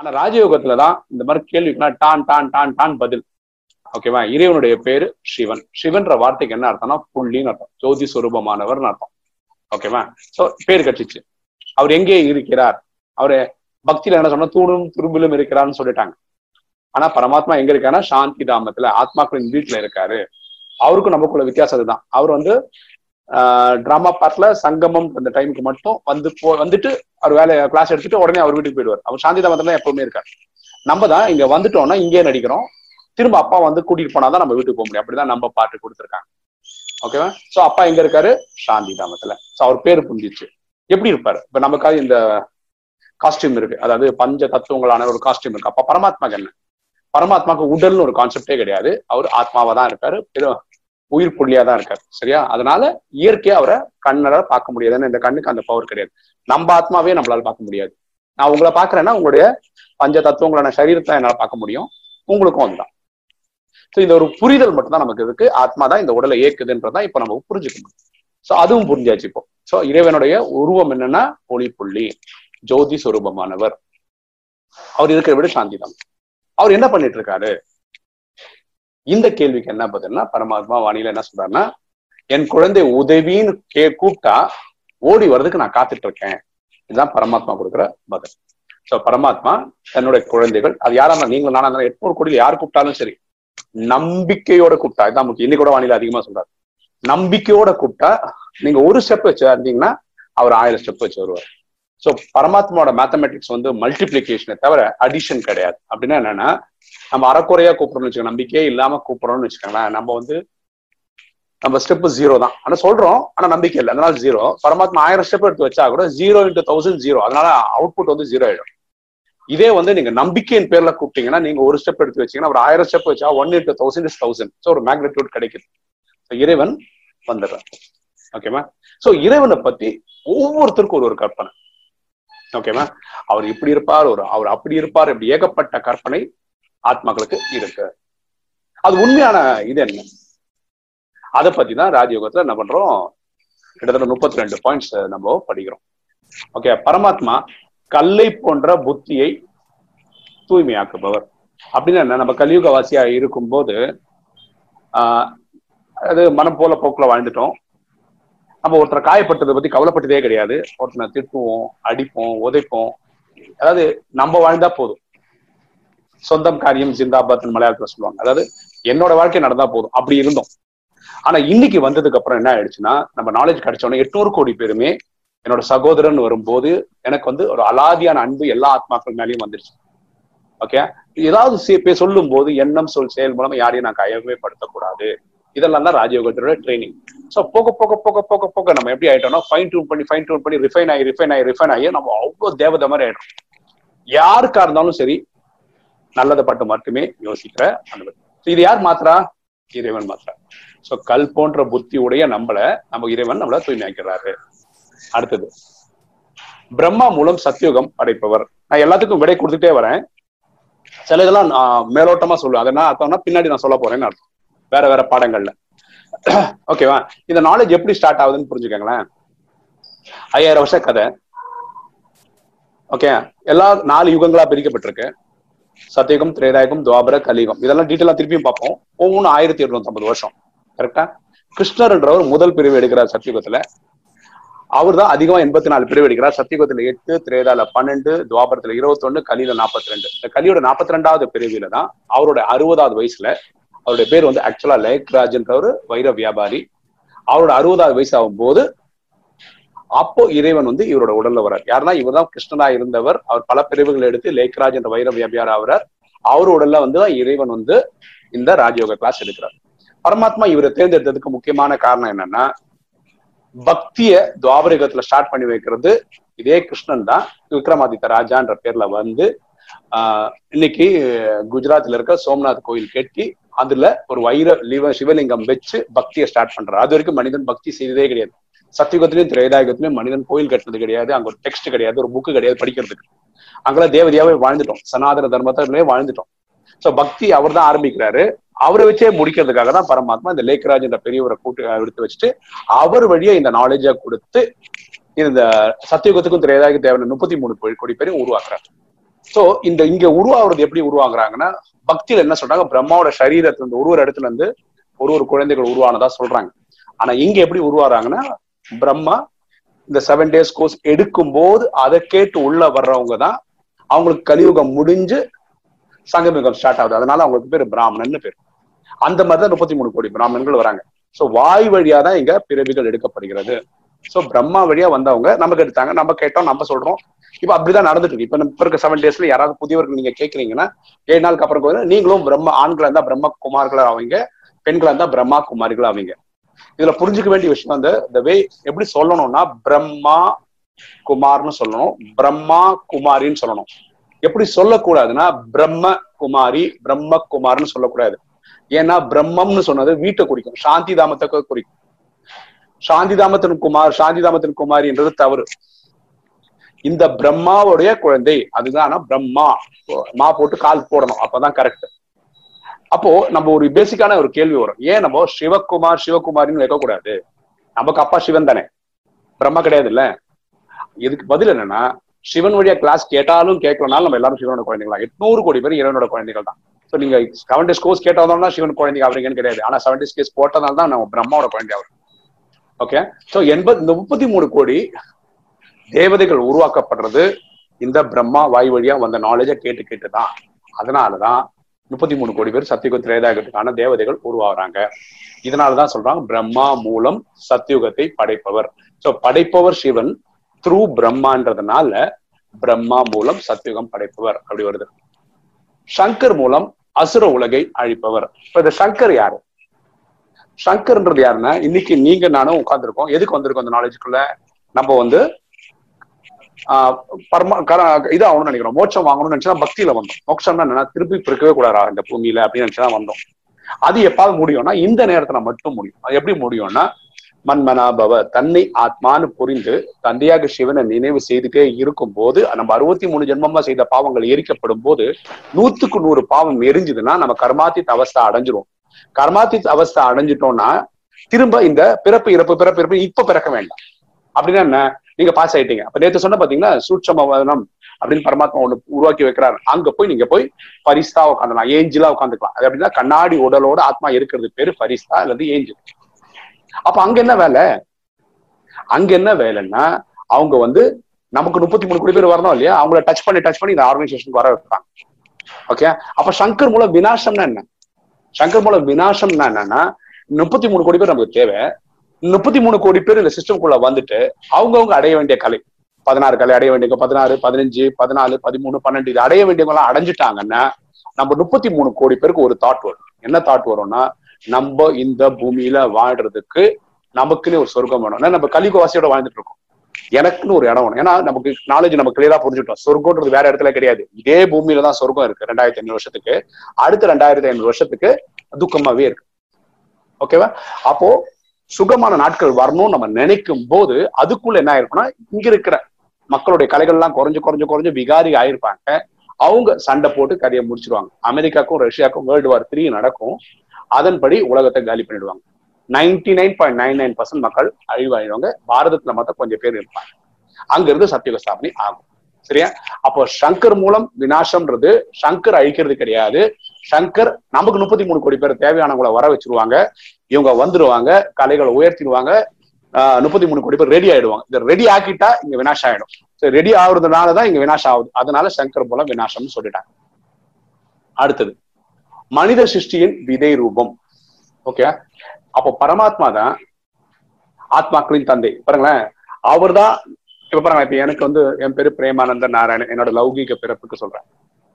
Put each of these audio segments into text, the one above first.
ஆனா ராஜயோகத்துல தான் இந்த மாதிரி கேள்விக்குலாம் டான் டான் டான் டான் பதில் ஓகேவா இறைவனுடைய பேரு சிவன் சிவன்ற வார்த்தைக்கு என்ன அர்த்தம்னா புள்ளின்னு அர்த்தம் ஜோதி சுரூபமானவர்னு அர்த்தம் ஓகேவா சோ பேர் கட்சிச்சு அவர் எங்கே இருக்கிறார் அவரு பக்தியில என்ன சொன்னா தூணும் துரும்பிலும் இருக்கிறார்னு சொல்லிட்டாங்க ஆனா பரமாத்மா எங்க இருக்காருன்னா சாந்தி தாமத்துல ஆத்மாக்களின் வீட்டுல இருக்காரு அவருக்கும் நமக்குள்ள வித்தியாசம் அதுதான் அவர் வந்து டிராமா பார்ட்ல சங்கமம் அந்த டைமுக்கு மட்டும் வந்து போ வந்துட்டு அவர் வேலை கிளாஸ் எடுத்துட்டு உடனே அவர் வீட்டுக்கு போயிடுவார் அவர் சாந்தி தாமத்துல எப்பவுமே இருக்காரு நம்ம தான் இங்க வந்துட்டோம்னா இங்கே நடிக்கிறோம் திரும்ப அப்பா வந்து கூட்டிட்டு போனாதான் நம்ம வீட்டுக்கு போக முடியும் அப்படிதான் நம்ம பாட்டு கொடுத்துருக்காங்க ஓகேவா சோ அப்பா எங்க இருக்காரு சாந்தி தாமத்துல சோ அவர் பேரு புரிஞ்சிச்சு எப்படி இருப்பாரு இப்ப நமக்காக இந்த காஸ்டியூம் இருக்கு அதாவது பஞ்ச தத்துவங்களான ஒரு காஸ்டியூம் இருக்கு அப்ப பரமாத்மாக்கு என்ன பரமாத்மாக்கு உடல்னு ஒரு கான்செப்டே கிடையாது அவர் ஆத்மாவா தான் இருக்காரு உயிர் புள்ளியா தான் இருக்காரு சரியா அதனால இயற்கையா அவரை கண்ணால பார்க்க முடியாது ஏன்னா இந்த கண்ணுக்கு அந்த பவர் கிடையாது நம்ம ஆத்மாவே நம்மளால பார்க்க முடியாது நான் உங்களை பாக்குறேன்னா உங்களுடைய பஞ்ச தத்துவங்களான சரீரத்தை என்னால பார்க்க முடியும் உங்களுக்கும் அதுதான் ஸோ இந்த ஒரு புரிதல் மட்டும் தான் நமக்கு இருக்கு ஆத்மா தான் இந்த உடலை இயக்குதுன்றதான் இப்ப நம்ம புரிஞ்சுக்கணும் ஸோ அதுவும் புரிஞ்சாச்சு இப்போ ஸோ இறைவனுடைய உருவம் என்னன்னா ஒளி புள்ளி ஜோதி சுரூபமானவர் அவர் இருக்கிற விட சாந்தி தான் அவர் என்ன பண்ணிட்டு இருக்காரு இந்த கேள்விக்கு என்ன பதில்னா பரமாத்மா வாணியில என்ன சொல்றாருன்னா என் குழந்தை உதவின்னு கே கூப்பிட்டா ஓடி வர்றதுக்கு நான் காத்துட்டு இருக்கேன் இதுதான் பரமாத்மா கொடுக்குற பதில் சோ பரமாத்மா தன்னுடைய குழந்தைகள் அது யாரா இருந்தாலும் நீங்களும் நானா இருந்தாலும் எட்நூறு கோடியில் யார் கூப்பிட்டாலும் சரி நம்பிக்கையோட கூப்பிட்டா இதான் முக்கியம் இன்னைக்கு கூட வானிலை அதிகமா சொல்றாரு நம்பிக்கையோட கூப்பிட்டா நீங்க ஒரு ஸ்டெப் வச்சு இருந்தீங்கன்னா அவர் ஆயிரம் ஸ்டெப் வச்சு வருவார் ஸோ பரமாத்மாவோட மேத்தமெட்டிக்ஸ் வந்து மல்டிபிளிகேஷனை தவிர அடிஷன் கிடையாது அப்படின்னா என்னன்னா நம்ம அறக்குறையா கூப்பிடணும்னு வச்சுக்கோங்க நம்பிக்கையே இல்லாம கூப்பிடணும்னு வச்சுக்கோங்களேன் நம்ம வந்து நம்ம ஸ்டெப் ஜீரோ தான் ஆனா சொல்றோம் ஆனா நம்பிக்கை இல்லை அதனால ஜீரோ பரமாத்மா ஆயிரம் ஸ்டெப் எடுத்து வச்சா கூட ஜீரோ இன்ட்டு தௌசண்ட் ஜீரோ அதனால அவுட்புட் வந்து ஜீரோ ஆயிடும் இதே வந்து நீங்க நம்பிக்கையின் பேர்ல கூப்பிட்டீங்கன்னா நீங்க ஒரு ஸ்டெப் எடுத்து வச்சீங்கன்னா ஒரு ஆயிரம் ஸ்டெப் வச்சா one into thousand is thousand so ஒரு மேக்னிடியூட் கிடைக்குது இறைவன் வந்துடுறான் ஓகேவா சோ இறைவனை பத்தி ஒவ்வொருத்தருக்கும் ஒரு ஒரு கற்பனை ஓகேவா அவர் இப்படி இருப்பார் ஒரு அவர் அப்படி இருப்பார் இப்படி ஏகப்பட்ட கற்பனை ஆத்மாக்களுக்கு இருக்கு அது உண்மையான இது என்ன அதை பத்தி தான் ராஜயோகத்துல என்ன பண்றோம் கிட்டத்தட்ட முப்பத்தி ரெண்டு பாயிண்ட்ஸ் நம்ம படிக்கிறோம் ஓகே பரமாத்மா கல்லை போன்ற புத்தியை தூய்மையாக்குபவர் அப்படின்னு என்ன நம்ம கலியுகவாசியா இருக்கும்போது ஆஹ் அது மனம் போல போக்குல வாழ்ந்துட்டோம் நம்ம ஒருத்தரை காயப்பட்டதை பத்தி கவலைப்பட்டதே கிடையாது ஒருத்தனை திட்டுவோம் அடிப்போம் உதைப்போம் அதாவது நம்ம வாழ்ந்தா போதும் சொந்தம் காரியம் ஜிந்தாபாத் மலையாளத்துல சொல்லுவாங்க அதாவது என்னோட வாழ்க்கை நடந்தா போதும் அப்படி இருந்தோம் ஆனா இன்னைக்கு வந்ததுக்கு அப்புறம் என்ன ஆயிடுச்சுன்னா நம்ம நாலேஜ் கிடைச்ச உடனே எட்நூறு கோடி பேருமே என்னோட சகோதரன் வரும்போது எனக்கு வந்து ஒரு அலாதியான அன்பு எல்லா ஆத்மாக்கள் மேலேயும் வந்துருச்சு ஓகே ஏதாவது சொல்லும் போது எண்ணம் சொல் செயல் மூலமா யாரையும் நான் கையகமே படுத்தக்கூடாது இதெல்லாம் தான் ராஜயோகத்தோட ட்ரைனிங் ஸோ போக போக போக போக போக நம்ம எப்படி ஆயிட்டோம்னா ஃபைன் டியூன் பண்ணி ஃபைன் டியூன் பண்ணி ரிஃபைன் ஆகி ரிஃபைன் ஆகி ரிஃபைன் ஆகி நம்ம அவ்வளோ தேவதை மாதிரி ஆயிடும் யாருக்கா இருந்தாலும் சரி நல்லதை பட்டு மட்டுமே யோசிக்கிற அனுபவம் இது யார் மாத்திரா இறைவன் மாத்திரா சோ கல் போன்ற புத்தி உடைய நம்மள நம்ம இறைவன் நம்மள தூய்மையாக்கிறாரு அடுத்தது பிரம்மா மூலம் சத்தியுகம் படைப்பவர் நான் எல்லாத்துக்கும் விடை கொடுத்துட்டே வரேன் சில இதெல்லாம் மேலோட்டமா சொல்லுவேன் அதெல்லாம் அர்த்தம்னா பின்னாடி நான் சொல்ல போறேன்னு அர்த்தம் வேற வேற பாடங்கள்ல ஓகேவா இந்த நாலேஜ் எப்படி ஸ்டார்ட் ஆகுதுன்னு புரிஞ்சுக்கோங்களேன் ஐயாயிரம் வருஷ கதை ஓகே எல்லா நாலு யுகங்களா பிரிக்கப்பட்டிருக்கு சத்தியுகம் திரேதாயகம் துவாபர கலியுகம் இதெல்லாம் டீட்டெயிலா திருப்பியும் பார்ப்போம் ஒவ்வொன்றும் ஆயிரத்தி இருநூத்தி ஐம்பது வருஷம் கரெக்டா கிருஷ்ணர்ன்றவர் முதல் பிரிவு எடுக்கிறார் சத்தியுகத்துல அவர் தான் அதிகமா எண்பத்தி நாலு பிரிவு எடுக்கிறார் சத்தியுகத்துல எட்டு திரேதால பன்னெண்டு துவாபரத்துல இருபத்தி ஒண்ணு கலியில நாற்பத்தி ரெண்டு இந்த கலியோட நாற்பத்தி ரெண்டாவது பிரிவுல தான் அவரோட அறுபதாவது வயசுல அவருடைய பேர் வந்து ஆக்சுவலா லேக்ராஜ்ன்றவர் வைர வியாபாரி அவரோட அறுபதாவது வயசு ஆகும் போது அப்போ இறைவன் வந்து இவரோட உடல்ல வர்றார் யாருன்னா இவர் தான் கிருஷ்ணனா இருந்தவர் அவர் பல பிரிவுகள் எடுத்து லேக்ராஜ் என்ற வைர வியாபாரி ஆகிறார் அவர் உடல்ல வந்து இறைவன் வந்து இந்த ராஜயோக கிளாஸ் எடுக்கிறார் பரமாத்மா இவரை தேர்ந்தெடுத்ததுக்கு முக்கியமான காரணம் என்னன்னா பக்திய துவாபரிகத்துல ஸ்டார்ட் பண்ணி வைக்கிறது இதே கிருஷ்ணன் தான் விக்ரமாதித்த ராஜான்ற பேர்ல வந்து ஆஹ் இன்னைக்கு குஜராத்ல இருக்க சோம்நாத் கோயில் கட்டி அதுல ஒரு வைர லிவ சிவலிங்கம் வச்சு பக்தியை ஸ்டார்ட் பண்றாரு அது வரைக்கும் மனிதன் பக்தி செய்ததே கிடையாது சத்தியுகத்திலையும் திரேதாயுகத்திலையும் மனிதன் கோயில் கட்டினது கிடையாது அங்க ஒரு டெக்ஸ்ட் கிடையாது ஒரு புக்கு கிடையாது படிக்கிறதுக்கு அங்கெல்லாம் தேவதையாவே வாழ்ந்துட்டோம் சனாதன தர்மத்திலே வாழ்ந்துட்டோம் சோ பக்தி அவர் தான் ஆரம்பிக்கிறாரு அவரை வச்சே முடிக்கிறதுக்காக தான் பரமாத்மா இந்த லேக்கராஜ் என்ற பெரியவரை கூட்டு எடுத்து வச்சுட்டு அவர் வழியா இந்த நாலேஜா கொடுத்து இந்த சத்தியுகத்துக்கும் திரேதாய்க்கு தேவையான முப்பத்தி மூணு கோடி பேரையும் உருவாக்குறாரு சோ இந்த இங்க உருவாகுறது எப்படி உருவாகுறாங்கன்னா பக்தியில என்ன சொல்றாங்க பிரம்மாவோட சரீரத்துல இருந்து ஒரு ஒரு இடத்துல இருந்து ஒரு ஒரு குழந்தைகள் உருவானதா சொல்றாங்க ஆனா இங்க எப்படி உருவாறாங்கன்னா பிரம்மா இந்த செவன் டேஸ் கோர்ஸ் எடுக்கும் போது அதை கேட்டு உள்ள வர்றவங்க தான் அவங்களுக்கு கலியுகம் முடிஞ்சு சங்கமிகம் ஸ்டார்ட் ஆகுது அதனால அவங்களுக்கு பேர் பிராமணன் பேர் அந்த மாதிரிதான் முப்பத்தி மூணு கோடி பிராமணர்கள் வராங்க சோ வாய் வழியா தான் இங்க பிறவிகள் எடுக்கப்படுகிறது சோ பிரம்மா வழியா வந்தவங்க நமக்கு எடுத்தாங்க நம்ம கேட்டோம் நம்ம சொல்றோம் இப்ப அப்படிதான் நடந்துட்டு இருக்கு இப்ப நம்ம இப்ப இருக்க செவன் டேஸ்ல யாராவது புதியவர்கள் நீங்க கேக்குறீங்கன்னா ஏழு நாளுக்கு அப்புறம் போது நீங்களும் பிரம்ம ஆண்களா இருந்தா பிரம்ம குமார்களா ஆவீங்க பெண்களா இருந்தா பிரம்மா குமாரிகளா ஆவீங்க இதுல புரிஞ்சுக்க வேண்டிய விஷயம் வந்து இந்த வே எப்படி சொல்லணும்னா பிரம்மா குமார்னு சொல்லணும் பிரம்மா குமாரின்னு சொல்லணும் எப்படி சொல்லக்கூடாதுன்னா பிரம்ம குமாரி பிரம்ம குமார்னு சொல்லக்கூடாது ஏன்னா பிரம்மம்னு சொன்னது வீட்டை குறிக்கும் சாந்தி தாமத்தை குறிக்கும் சாந்தி தாமத்தின் குமார் சாந்தி தாமத்தின் குமாரின்றது தவறு இந்த பிரம்மாவுடைய குழந்தை அதுதான் ஆனா பிரம்மா மா போட்டு கால் போடணும் அப்பதான் கரெக்ட் அப்போ நம்ம ஒரு பேசிக்கான ஒரு கேள்வி வரும் ஏன் நம்ம சிவகுமார் சிவகுமாரின்னு வைக்கக்கூடாது நமக்கு அப்பா சிவன் தானே பிரம்மா கிடையாது இல்ல இதுக்கு பதில் என்னன்னா சிவன் வழியா கிளாஸ் கேட்டாலும் கேட்கலனாலும் நம்ம எல்லாரும் சிவனோட குழந்தைங்களா எட்நூறு கோடி பேர் இறைவனோட குழந்தைகள் தான் ஸோ நீங்க செவன் டேஸ் கோர்ஸ் கேட்டாதான் சிவன் குழந்தைங்க ஆவறீங்கன்னு கிடையாது ஆனா செவன் டேஸ் கேஸ் போட்டதால தான் நம்ம பிரம்மாவோட குழந்தை ஆகும் ஓகே ஸோ எண்பது இந்த முப்பத்தி மூணு கோடி தேவதைகள் உருவாக்கப்படுறது இந்த பிரம்மா வாய் வழியா வந்த நாலேஜை கேட்டு கேட்டு தான் அதனாலதான் முப்பத்தி மூணு கோடி பேர் சத்தியுக திரேதாயுகத்துக்கான தேவதைகள் உருவாகுறாங்க இதனாலதான் சொல்றாங்க பிரம்மா மூலம் சத்தியுகத்தை படைப்பவர் சோ படைப்பவர் சிவன் த்ரூ பிரம்மான்றதுனால பிரம்மா மூலம் சத்தியுகம் படைப்பவர் அப்படி வருது சங்கர் மூலம் அசுர உலகை அழிப்பவர் இப்ப இந்த சங்கர் யாரு சங்கர்ன்றது யாருன்னா இன்னைக்கு நீங்க நானும் உட்கார்ந்துருக்கோம் எதுக்கு வந்திருக்கோம் அந்த நாலேஜுக்குள்ள நம்ம வந்து ஆஹ் பரம இது ஆகணும்னு நினைக்கிறோம் மோட்சம் வாங்கணும்னு நினைச்சா பக்தியில வந்தோம் மோட்சம்னா என்னன்னா திருப்பி பிறக்கவே கூடாதா இந்த பூமியில அப்படின்னு நினைச்சுதான் வந்தோம் அது எப்பாவது முடியும்னா இந்த நேரத்துல மட்டும் முடியும் அது எப்படி முடியும்னா மன்மனாபவ தன்னை ஆத்மான்னு புரிந்து தந்தையாக சிவனை நினைவு செய்துட்டே இருக்கும் போது நம்ம அறுபத்தி மூணு ஜென்மமா செய்த பாவங்கள் எரிக்கப்படும் போது நூத்துக்கு நூறு பாவம் எரிஞ்சுதுன்னா நம்ம கர்மாத்தித் அவஸ்தை அடைஞ்சிரும் கர்மாத்தித் அவஸ்தை அடைஞ்சிட்டோம்னா திரும்ப இந்த பிறப்பு இறப்பு பிறப்பு இறப்பு இப்ப பிறக்க வேண்டாம் அப்படின்னா என்ன நீங்க பாஸ் ஆயிட்டீங்க அப்ப நேத்து சொன்ன பாத்தீங்கன்னா சூட்சமவதனம் அப்படின்னு பரமாத்மா ஒண்ணு உருவாக்கி வைக்கிறாரு அங்க போய் நீங்க போய் பரிஸ்தா உட்காந்துலாம் ஏஞ்சிலா உட்காந்துக்கலாம் அது அப்படின்னா கண்ணாடி உடலோட ஆத்மா இருக்கிறது பேரு பரிஸ்தா அல்லது ஏஞ்சில் அப்ப அங்க என்ன வேலை அங்க என்ன வேலைன்னா அவங்க வந்து நமக்கு முப்பத்தி மூணு கோடி பேர் வரணும் இல்லையா அவங்கள டச் பண்ணி டச் பண்ணி இந்த ஆர்கனைசேஷனுக்கு வர வைப்பாங்க ஓகே அப்ப சங்கர் மூலம் வினாசம்னா என்ன சங்கர் மூலம் வினாசம்னா என்னன்னா முப்பத்தி மூணு கோடி பேர் நமக்கு தேவை முப்பத்தி மூணு கோடி பேர் இந்த சிஸ்டம்குள்ள வந்துட்டு அவங்கவுங்க அடைய வேண்டிய கலை பதினாறு கலை அடைய வேண்டியவங்க பதினாறு பதினஞ்சு பதினாலு பதிமூணு பன்னெண்டு இது அடைய வேண்டியவங்க எல்லாம் அடைஞ்சிட்டாங்கன்னா நம்ம முப்பத்தி மூணு கோடி பேருக்கு ஒரு தாட் வரும் என்ன தாட் வரும்னா நம்ம இந்த பூமியில வாழ்றதுக்கு நமக்குன்னு ஒரு சொர்க்கம் வேணும் நம்ம கலிகவாசியோட வாழ்ந்துட்டு இருக்கோம் எனக்குன்னு ஒரு இடம் வேணும் ஏன்னா நமக்கு நாலேஜ் நம்ம கிளியரா புரிஞ்சுட்டோம் சொர்க்கம்ன்றது வேற இடத்துல கிடையாது இதே பூமியில தான் சொர்க்கம் இருக்கு ரெண்டாயிரத்தி ஐநூறு வருஷத்துக்கு அடுத்த ரெண்டாயிரத்தி ஐநூறு வருஷத்துக்கு துக்கமாவே இருக்கு ஓகேவா அப்போ சுகமான நாட்கள் வரணும்னு நம்ம நினைக்கும் போது அதுக்குள்ள என்ன ஆயிருக்கும்னா இங்க இருக்கிற மக்களுடைய கலைகள்லாம் குறைஞ்சு குறைஞ்சு குறைஞ்சு விகாரி ஆயிருப்பாங்க அவங்க சண்டை போட்டு கதையை முடிச்சிருவாங்க அமெரிக்காக்கும் ரஷ்யாவுக்கும் வேர்ல்டு வார் த்ரீ நடக்கும் அதன்படி உலகத்தை காலி பண்ணிடுவாங்க ninety nine point nine nine percent மக்கள் அழிவாயிடுவாங்க பாரதத்துல மட்டும் கொஞ்சம் பேர் இருப்பாங்க அங்கிருந்து சத்தியுக ஸ்தாபனை ஆகும் சரியா அப்போ சங்கர் மூலம் வினாசம்ன்றது சங்கர் அழிக்கிறது கிடையாது சங்கர் நமக்கு முப்பத்தி மூணு கோடி பேர் தேவையானவங்களை வர வச்சிருவாங்க இவங்க வந்துருவாங்க கலைகளை உயர்த்திடுவாங்க முப்பத்தி மூணு கோடி பேர் ரெடி ஆயிடுவாங்க இதை ரெடி ஆக்கிட்டா இங்க வினாசம் ஆயிடும் ரெடி ஆகுறதுனாலதான் இங்க வினாசம் ஆகுது அதனால சங்கர் மூலம் வினாசம்னு சொல்லிட்டாங்க அடுத்தது மனித சிருஷ்டியின் விதை ரூபம் ஓகே அப்போ பரமாத்மா தான் ஆத்மாக்களின் தந்தை பாருங்களேன் அவர் தான் இப்ப பாருங்க இப்ப எனக்கு வந்து என் பேரு பிரேமானந்த நாராயணன் என்னோட லௌகீக பிறப்புக்கு சொல்றேன்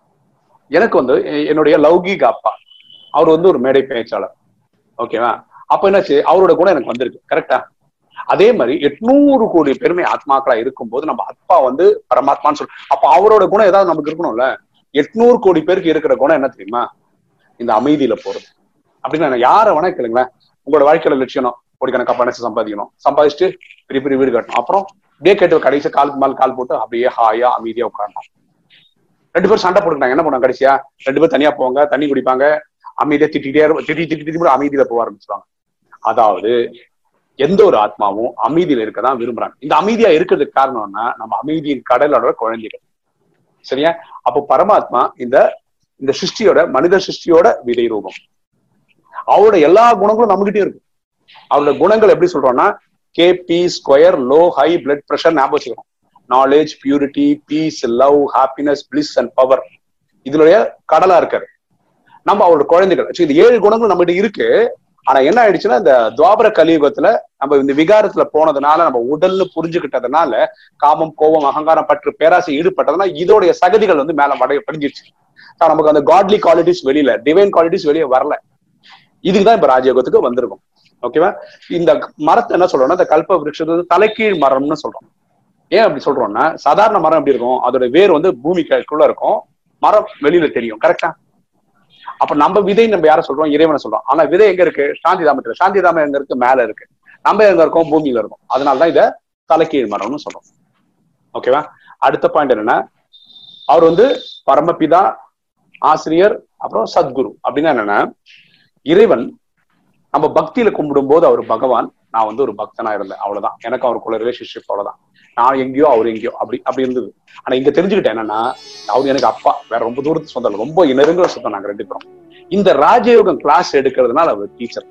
எனக்கு வந்து என்னுடைய லௌகீக அப்பா அவர் வந்து ஒரு மேடை பேச்சாளர் ஓகேவா அப்ப என்னாச்சு அவரோட குணம் எனக்கு வந்திருக்கு கரெக்டா அதே மாதிரி எட்நூறு கோடி பெருமை ஆத்மாக்களா இருக்கும் போது நம்ம அப்பா வந்து பரமாத்மான்னு சொல்றோம் அப்ப அவரோட குணம் ஏதாவது நமக்கு இருக்கணும்ல எட்நூறு கோடி பேருக்கு இருக்கிற குணம் என்ன தெரியுமா இந்த அமைதியில போறது அப்படின்னு யாரை வேணா கேளுங்களேன் உங்களோட வாழ்க்கையில லட்சியம் கோடிக்கணக்கா பணத்தை சம்பாதிக்கணும் சம்பாதிச்சுட்டு பெரிய பெரிய வீடு கட்டணும் அப்புறம் அப்படியே கேட்டு கடைசி காலுக்கு மேல கால் போட்டு அப்படியே ஹாயா அமைதியா உட்காரணும் ரெண்டு பேரும் சண்டை போட்டுக்கிட்டாங்க என்ன பண்ணுவாங்க கடைசியா ரெண்டு பேரும் தனியா போவாங்க தண்ணி குடிப்பாங்க அமைதியா திட்டிகிட்டே திட்டி திட்டி திட்டி அமைதியில போக ஆரம்பிச்சுவாங்க அதாவது எந்த ஒரு ஆத்மாவும் அமைதியில இருக்கதான் விரும்புறாங்க இந்த அமைதியா இருக்கிறதுக்கு காரணம்னா நம்ம அமைதியின் கடலோட குழந்தைகள் சரியா அப்போ பரமாத்மா இந்த இந்த சிருஷ்டியோட மனித சிருஷ்டியோட விதை ரூபம் அவரோட எல்லா குணங்களும் நம்மகிட்டயும் இருக்கு அவரோட குணங்கள் எப்படி சொல்றோம்னா K P square low high blood pressure ஞாபகம் வச்சுக்கணும் knowledge purity peace love happiness bliss and power இதுலடைய கடலா இருக்காரு நம்ம அவரோட குழந்தைகள் actually இந்த ஏழு குணங்கள் நம்மகிட்ட இருக்கு ஆனா என்ன ஆயிடுச்சுன்னா இந்த துவாபர கலியுகத்துல நம்ம இந்த விகாரத்துல போனதுனால நம்ம உடல்னு புரிஞ்சுக்கிட்டதுனால காமம் கோபம் அகங்காரம் பற்று பேராசை ஈடுபட்டதுனால இதோடைய சகதிகள் வந்து மேல மடைய படிஞ்சிருச்சு So நமக்கு அந்த காட்லி குவாலிட்டிஸ் வெளியில டிவைன் குவாலிட்டிஸ் வெளியே வரல இதுக்குதான் இப்ப ராஜயோகத்துக்கு வந்திருக்கும் ஓகேவா இந்த மரத்தை என்ன சொல்றோம்னா இந்த கல்ப விருட்சத்து வந்து தலைக்கீழ் மரம்னு சொல்றோம் ஏன் அப்படி சொல்றோம்னா சாதாரண மரம் எப்படி இருக்கும் அதோட வேர் வந்து பூமிக்குள்ள இருக்கும் மரம் வெளியில தெரியும் கரெக்டா அப்ப நம்ம விதை நம்ம யார சொல்றோம் இறைவனை சொல்றோம் ஆனா விதை எங்க இருக்கு சாந்தி தாமத்துல சாந்தி தாமம் எங்க இருக்கு மேல இருக்கு நம்ம எங்க இருக்கோம் பூமியில இருக்கோம் அதனாலதான் இத தலைக்கீழ் மரம்னு சொல்றோம் ஓகேவா அடுத்த பாயிண்ட் என்னன்னா அவர் வந்து பரமபிதா ஆசிரியர் அப்புறம் சத்குரு அப்படின்னா என்னன்னா இறைவன் நம்ம பக்தியில கும்பிடும் போது அவர் பகவான் நான் வந்து ஒரு பக்தனா இருந்தேன் அவ்வளவுதான் எனக்கு அவருக்குள்ள ரிலேஷன்ஷிப் அவ்வளவுதான் நான் எங்கேயோ அவர் எங்கேயோ அப்படி அப்படி இருந்தது ஆனா இங்க தெரிஞ்சுக்கிட்டேன் என்னன்னா அவர் எனக்கு அப்பா வேற ரொம்ப தூரத்து சொந்தம் இல்ல. ரொம்ப நெருங்குற சொந்தம் நாங்க ரெண்டு பேரும் இந்த ராஜயோகம் கிளாஸ் எடுக்கிறதுனால அவர் டீச்சர்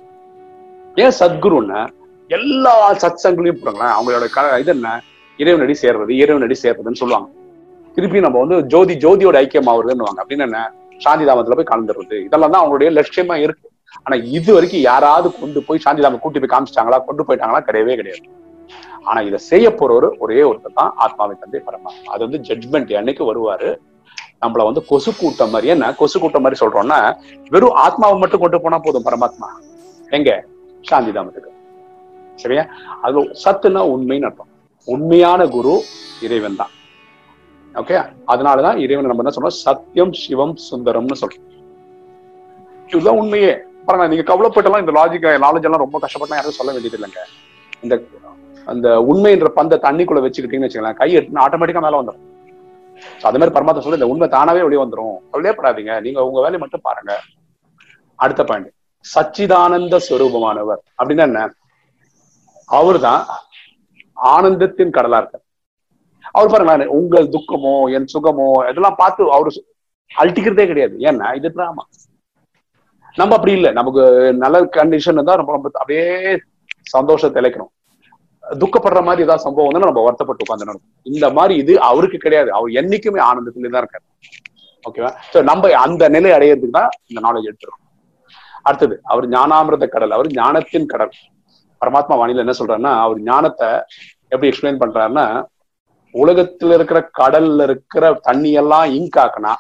ஏன் சத்குருன்னா எல்லா சத் சங்களையும் போடுங்களேன் அவங்களோட க- இது என்ன இறைவனடி சேர்றது இறைவனடி சேர்றதுன்னு சொல்லுவாங்க திருப்பி நம்ம வந்து ஜோதி ஜோதியோட ஐக்கியம் ஆகுறதுன்னு அப்படின்னு என்ன சாந்தி தாமத்துல போய் கலந்துடுறது இதெல்லாம் தான் அவங்களுடைய லட்சியமா இருக்கு ஆனா இது வரைக்கும் யாராவது கொண்டு போய் சாந்தி தாம கூட்டி போய் காமிச்சிட்டாங்களா கொண்டு போயிட்டாங்களா கிடையவே கிடையாது ஆனா இதை செய்ய போறவர் ஒரே ஒருத்தர் தான் ஆத்மாவை தந்தை பரமாத்மா அது வந்து ஜட்மெண்ட் என்னைக்கு வருவாரு நம்மள வந்து கொசு கூட்டம் மாதிரி என்ன கொசு கூட்டம் மாதிரி சொல்றோம்னா வெறும் ஆத்மாவை மட்டும் கொண்டு போனா போதும் பரமாத்மா எங்க சாந்தி தாமத்துக்கு சரியா அது சத்துனா உண்மைன்னு அர்த்தம் உண்மையான குரு இறைவன் தான் ஓகே அதனாலதான் இறைவன் நம்ம என்ன சொல்றோம் சத்தியம் சிவம் சுந்தரம்னு சொல்றோம் இதுதான் உண்மையே பாருங்க நீங்க கவலைப்பட்டெல்லாம் இந்த லாஜிக் நாலேஜ் எல்லாம் ரொம்ப கஷ்டப்பட்டா யாரும் சொல்ல வேண்டியது இல்லைங்க இந்த அந்த உண்மைன்ற பந்த தண்ணிக்குள்ள வச்சுக்கிட்டீங்கன்னு வச்சுக்கலாம் கை எடுத்து ஆட்டோமேட்டிக்கா மேல வந்துடும் So, அது மாதிரி பரமாத்மா சொல்ல இந்த உண்மை தானாவே வெளியே வந்துரும் கவலையப்படாதீங்க நீங்க உங்க வேலையை மட்டும் பாருங்க அடுத்த பாயிண்ட் சச்சிதானந்த ஸ்வரூபமானவர் அப்படின்னா என்ன அவர்தான் ஆனந்தத்தின் கடலா இருக்கார் அவர் பாருங்க உங்கள் துக்கமோ என் சுகமோ இதெல்லாம் பார்த்து அவரு அழட்டிக்கிறதே கிடையாது ஏன்னா இது டிராமா நம்ம அப்படி இல்லை நமக்கு நல்ல கண்டிஷன் தான் ரொம்ப ரொம்ப அப்படியே சந்தோஷத்தை இழைக்கணும் துக்கப்படுற மாதிரி ஏதாவது சம்பவம் வந்து நம்ம வருத்தப்பட்டு உட்காந்து இந்த மாதிரி இது அவருக்கு கிடையாது அவர் என்னைக்குமே ஆனந்தத்துல தான் இருக்காரு ஓகேவா சோ நம்ம அந்த நிலை அடையிறதுக்கு தான் இந்த நாலேஜ் எடுத்துருக்கோம் அடுத்தது அவர் ஞானாமிரத கடல் அவர் ஞானத்தின் கடல் பரமாத்மா வாணியில என்ன சொல்றாருன்னா அவர் ஞானத்தை எப்படி எக்ஸ்பிளைன் பண்றாருன்னா உலகத்துல இருக்கிற கடல்ல இருக்கிற தண்ணி எல்லாம் இங்க் ஆக்கினா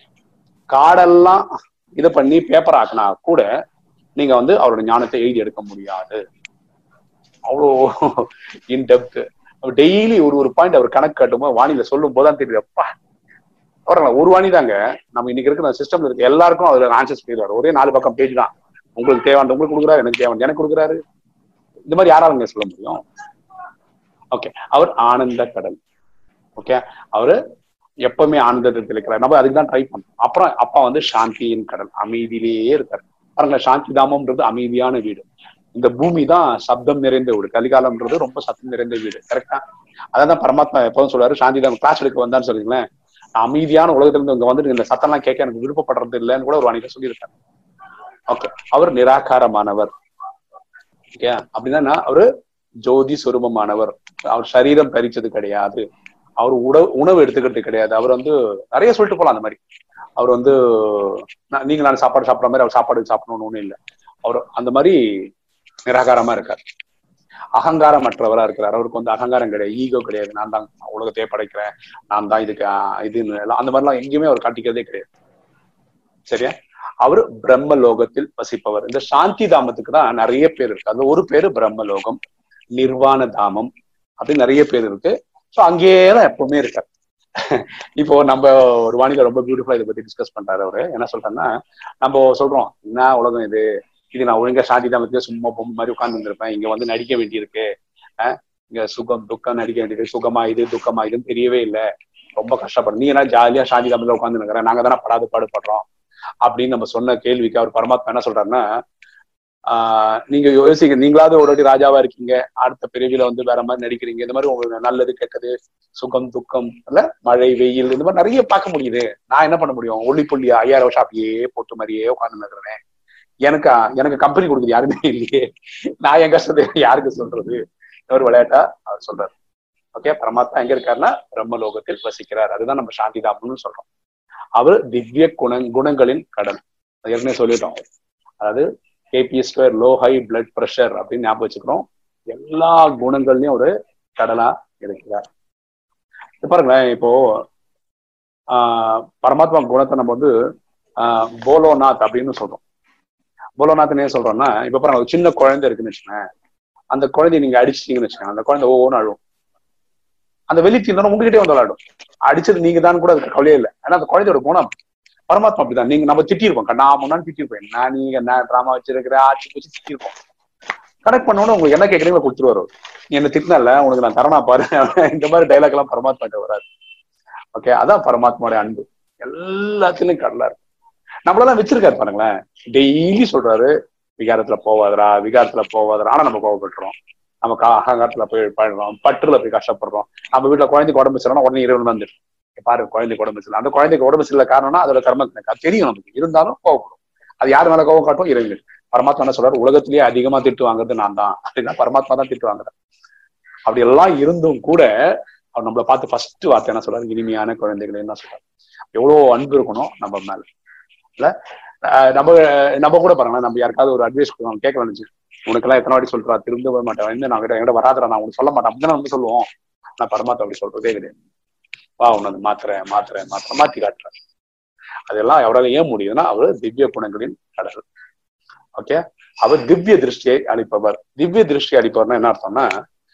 காடெல்லாம் இது பண்ணி பேப்பர் ஆக்கினா கூட நீங்க வந்து அவரோட ஞானத்தை எழுதி எடுக்க முடியாது அவ்வளோ இன் டெப்த் டெய்லி ஒரு ஒரு பாயிண்ட் அவர் கணக்கு காட்டும்போது வானிலை சொல்லும் போதுதான் தெரியுது அப்பா பாருங்களேன் ஒரு வாணி தாங்க நம்ம இன்னைக்கு இருக்கிற சிஸ்டம்ல இருக்க எல்லாருக்கும் அதுல ஆன்சர்ஸ் பண்ணிடுவாரு ஒரே நாலு பக்கம் பேஜ் தான் உங்களுக்கு தேவையான உங்களுக்கு கொடுக்குறாரு எனக்கு தேவையான எனக்கு கொடுக்குறாரு இந்த மாதிரி யாராலுங்க சொல்ல முடியும் ஓகே அவர் ஆனந்த கடல் ஓகே அவரு எப்பவுமே ஆனந்தத்தை தெளிக்கிறார் நம்ம அதுக்கு தான் ட்ரை பண்ணோம் அப்புறம் அப்பா வந்து சாந்தியின் கடல் அமைதியிலேயே இருக்காரு பாருங்க சாந்தி தாமம்ன்றது அமைதியான வீடு இந்த பூமி தான் சப்தம் நிறைந்த வீடு கலிகாலம்ன்றது ரொம்ப சத்தம் நிறைந்த வீடு கரெக்டா அதான் பரமாத்மா எப்பவும் சொல்றாரு சாந்தி தாமம் கிளாஸ் எடுக்க வந்தான்னு சொல்றீங்களேன் அமைதியான உலகத்துல இருந்து இங்க வந்துட்டு இந்த சத்தம்லாம் கேட்க எனக்கு விருப்பப்படுறது இல்லைன்னு கூட ஒரு வாணிக்க சொல்லியிருக்காரு ஓகே அவர் நிராகாரமானவர் ஓகே அப்படின்னா அவரு ஜோதி சொரூபமானவர் அவர் சரீரம் தரிச்சது கிடையாது அவர் உணவு உணவு எடுத்துக்கிறது கிடையாது அவர் வந்து நிறைய சொல்லிட்டு போலாம் அந்த மாதிரி அவர் வந்து நான் நீங்க நான் சாப்பாடு சாப்பிட்ற மாதிரி அவர் சாப்பாடு சாப்பிடணும்னு ஒண்ணும் இல்லை அவர் அந்த மாதிரி நிராகாரமா இருக்கார் அகங்காரமற்றவரா இருக்கிறார் அவருக்கு வந்து அகங்காரம் கிடையாது ஈகோ கிடையாது நான் தான் உலகத்தையே படைக்கிறேன் நான் தான் இதுக்கு இதுன்னு எல்லாம் அந்த மாதிரிலாம் எங்கேயுமே அவர் காட்டிக்கிறதே கிடையாது சரியா அவர் பிரம்ம லோகத்தில் வசிப்பவர் இந்த சாந்தி தாமத்துக்கு தான் நிறைய பேர் இருக்கு அது ஒரு பேரு பிரம்மலோகம் நிர்வாண தாமம் அப்படின்னு நிறைய பேர் இருக்கு ஸோ அங்கேயே தான் எப்பவுமே இருக்காரு இப்போ நம்ம ஒரு வானிலை ரொம்ப பியூட்டிஃபுல்லா இதை பத்தி டிஸ்கஸ் பண்றாரு அவரு என்ன சொல்றாருன்னா நம்ம சொல்றோம் என்ன உலகம் இது இது நான் ஒழுங்கா சாந்தி தாமத்திலே சும்மா பொம்மை மாதிரி உட்கார்ந்து இருந்திருப்பேன் இங்க வந்து நடிக்க வேண்டியிருக்கு இங்க சுகம் துக்கம் நடிக்க வேண்டியது சுகமா இது துக்கமா இதுன்னு தெரியவே இல்லை ரொம்ப கஷ்டப்படும் நீ என்ன ஜாலியா சாந்தி தாமத்துல உட்காந்து இருக்கிறேன் நாங்க தானே படாது பாடுபடுறோம் அப்படின்னு நம்ம சொன்ன கேள்விக்கு அவர் பரமாத்மா என்ன சொல்றாருன்னா ஆஹ் நீங்க யோசிக்க நீங்களாவது ஒரு வாட்டி ராஜாவா இருக்கீங்க அடுத்த பிரிவில வந்து வேற மாதிரி நடிக்கிறீங்க இந்த மாதிரி உங்களுக்கு நல்லது கெட்டது சுகம் துக்கம் இல்ல மழை வெயில் இந்த மாதிரி நிறைய பார்க்க முடியுது நான் என்ன பண்ண முடியும் ஒளி புள்ளியா ஐயாயிரம் வருஷம் அப்படியே போட்டு மாதிரியே உட்கார்ந்து இருக்கிறேன் எனக்கு எனக்கு கம்பெனி கொடுக்குது யாருமே இல்லையே நான் என் கஷ்டத்தை யாருக்கு சொல்றது ஒரு விளையாட்டா அவர் சொல்றாரு ஓகே பரமாத்மா எங்க இருக்காருன்னா பிரம்மலோகத்தில் வசிக்கிறார் அதுதான் நம்ம சாந்தி தாமன்னு சொல்றோம் அவர் திவ்ய குண குணங்களின் கடல் ஏற்கனவே சொல்லிட்டோம் அதாவது K P square low high blood pressure அப்படின்னு ஞாபகம் வச்சுக்கிறோம் எல்லா குணங்கள்லயும் ஒரு கடலா இருக்கிறார் பாருங்களேன் இப்போ ஆஹ் பரமாத்மா குணத்தை நம்ம வந்து ஆஹ் போலோநாத் அப்படின்னு சொல்றோம் போலோநாத்னு ஏன் சொல்றோம்னா இப்ப பாருங்க ஒரு சின்ன குழந்தை இருக்குன்னு வச்சுக்கோங்க அந்த குழந்தைய நீங்க அடிச்சிட்டீங்கன்னு வச்சுக்கோங்க அந்த குழந்தை ஒவ்வொன்று அழுவும் அந்த வெளி தீர்ந்தோம் உங்ககிட்டே வந்து விளையாடும் அடிச்சது நீங்க தான் கூட அதுக்கு கவலையே இல்லை ஏன்னா அந்த குழந்தையோட குணம் பரமாத்மா அப்படிதான் நீங்க நம்ம திட்டிருப்போம் நான் முன்னாடி திட்டிருப்பேன் நான் நீங்க என்ன டிராமா வச்சிருக்கிற ஆட்சி வச்சு திட்டிருப்போம் கனெக்ட் பண்ணோன்னு உங்களுக்கு என்ன கேட்குறீங்களோ கொடுத்துருவாரு நீ என்ன திட்டினல உனக்கு நான் தரணா பாரு இந்த மாதிரி டைலாக் எல்லாம் பரமாத்மா வராது ஓகே அதான் பரமாத்மாவோட அன்பு எல்லாத்துலயும் கடலா இருக்கு நம்மளதான் வச்சிருக்காரு பாருங்களேன் டெய்லி சொல்றாரு விகாரத்துல போவாதரா விகாரத்துல போவாதரா ஆனா நம்ம கோவப்பட்டுறோம் நமக்கு அகங்காரத்துல போய் படுறோம் பற்றுல போய் கஷ்டப்படுறோம் நம்ம வீட்டுல குழந்தைக்கு உடம்பு சரியில்லைனா உடனே இறைவன் வந்துடும் பாரு குழந்தைக்கு உடம்பு சரியில்லை அந்த குழந்தைக்கு உடம்பு சரியில்லை காரணம்னா அதோட கர்ம அது தெரியும் நமக்கு இருந்தாலும் கோவப்படும் அது யார் மேல கோவம் காட்டும் இறைவன் பரமாத்மா என்ன சொல்றாரு உலகத்திலேயே அதிகமா திட்டு வாங்குறது நான் தான் அப்படின்னா பரமாத்மா தான் திட்டு வாங்குறேன் அப்படி எல்லாம் இருந்தும் கூட அவர் நம்மளை பார்த்து ஃபர்ஸ்ட் வார்த்தை என்ன சொல்றாரு இனிமையான குழந்தைகள் என்ன சொல்றாரு எவ்வளவு அன்பு இருக்கணும் நம்ம மேல இல்ல நம்ம நம்ம கூட பாருங்களேன் நம்ம யாருக்காவது ஒரு அட்வைஸ் கொடுக்கணும் கேட்கலாம் நினைச்சு உனக்கு எல்லாம் எத்தனை வாட்டி சொல்றா திரும்ப போக மாட்டேன் என்ன நான் என்கிட்ட வராதரா நான் உனக்கு சொல்ல மாட்டேன் அப்படின்னு வந்து சொல்லுவோம் நான் பரமாத்மா அப்படி சொல்றதே கிடையாது வா உனது மாத்துறேன் மாத்துறேன் மாத்திர மாத்தி காட்டுறேன் அதெல்லாம் எவ்வளவு ஏன் முடியுதுன்னா அவர் திவ்ய குணங்களின் கடல் ஓகே அவர் திவ்ய திருஷ்டியை அளிப்பவர் திவ்ய திருஷ்டி அளிப்பவர்னா என்ன அர்த்தம்னா